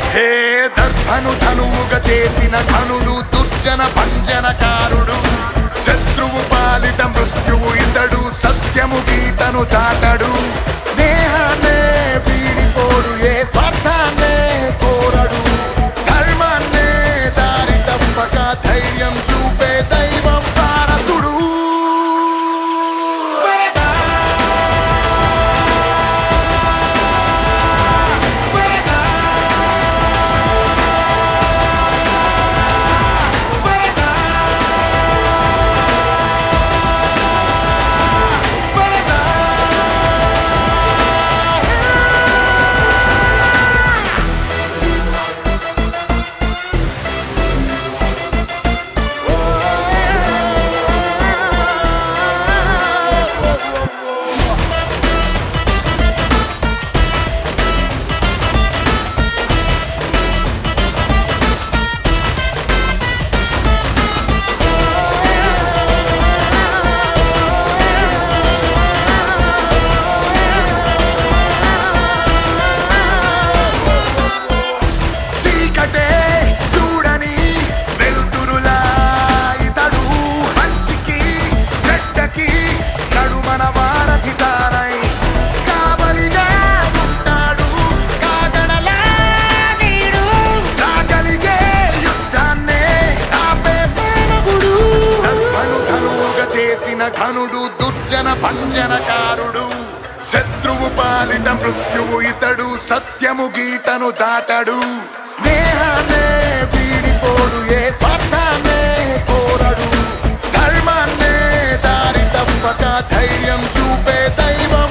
హే దర్భను ధనువుగా చేసిన ఘనుడు దుర్జన పంజనకారుడు శత్రువు పాలిట మృత్యువు ఇతడు సత్యము గీతను దాటడు స్నేహాన్నే వీడిపోడు ఏ స్వార్థాన్నే కోరడు ధర్మాన్నే దారి తప్పక ధైర్యం చూపే దైవం వారసుడు చీకటే చూడని వెలుతురులా ఇతడు మంచికి చెడ్డకి నడుమన వారధి తారై కావలిగా ఉంటాడు కాగడలా నీడు కాగలిగే యుద్ధాన్నే ఆపే పేరగుడు దర్భను ధనువుగా చేసిన ఘనుడు దుర్జన పంజనకారుడు శత్రువు పాలిట మృత్యువు ఇతడు సత్యము గీతను దాటడు స్నేహాన్నే వీడిపోడు ఏ స్వార్థాన్నే కోరడు ధర్మాన్నే దారి తప్పక ధైర్యం చూపే దైవం